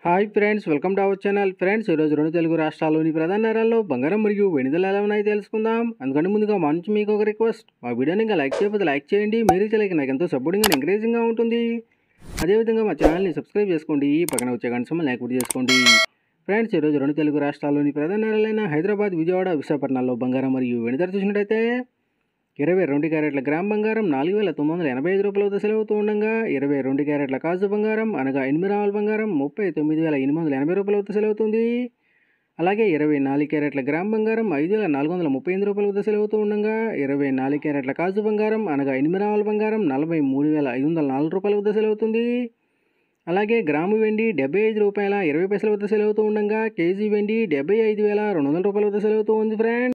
hi friends welcome to our channel friends ఈరోజు రెండు తెలుగు రాష్ట్రాల్లోని ప్రధాన నగరాల్లో బంగారం మరియు వెనుదల ఎలా ఉన్నాయో తెలుసుకుందాం అందుకంటే ముందుగా మా నుంచి మీకు ఒక రిక్వెస్ట్ మా వీడియోని ఇంకా లైక్ చేయకపోతే లైక్ చేయండి మీరు ఇచ్చే లైక్ నాకు ఎంతో సపోర్టింగ్ అండ్ ఎంకరేజింగ్గా ఉంటుంది అదేవిధంగా మా ఛానల్ని సబ్స్క్రైబ్ చేసుకోండి పక్కన వచ్చే గంట సమయం లైక్ కూడా చేసుకోండి ఫ్రెండ్స్ ఈరోజు రెండు తెలుగు రాష్ట్రాల్లోని ప్రధాన నగరాలైన హైదరాబాద్ విజయవాడ విశాఖపట్నాల్లో బంగారం మరియు వెనుదల చూసినట్టయితే ఇరవై రెండు క్యారెట్ల గ్రామ్ బంగారం నాలుగు వేల తొమ్మిది వందల ఎనభై ఐదు రూపాయల వద్ద సెలవుతూ ఉండగా ఇరవై రెండు క్యారెట్ల కాజు బంగారం అనగా ఎనిమిది రావుల బంగారం ముప్పై తొమ్మిది వేల ఎనిమిది వందల ఎనభై రూపాయల వద్ద సెలవుతుంది అలాగే ఇరవై నాలుగు క్యారెట్ల గ్రామ్ బంగారం ఐదు వేల నాలుగు వందల ముప్పై ఎనిమిది రూపాయల వద్ద సెలవుతూ ఉండగా ఇరవై నాలుగు క్యారెట్ల కాజు బంగారం అనగా ఎనిమిది రావుల బంగారం నలభై మూడు వేల ఐదు వందల నాలుగు రూపాయల వద్ద సెలవుతుంది అలాగే గ్రాము వెండి డెబ్బై ఐదు రూపాయల ఇరవై పైసల వద్ద సెలవుతూ ఉండగా కేజీ వెండి డెబ్బై ఐదు వేల రెండు వందల రూపాయల వద్ద సెలవుతూ ఉంది ఫ్రెండ్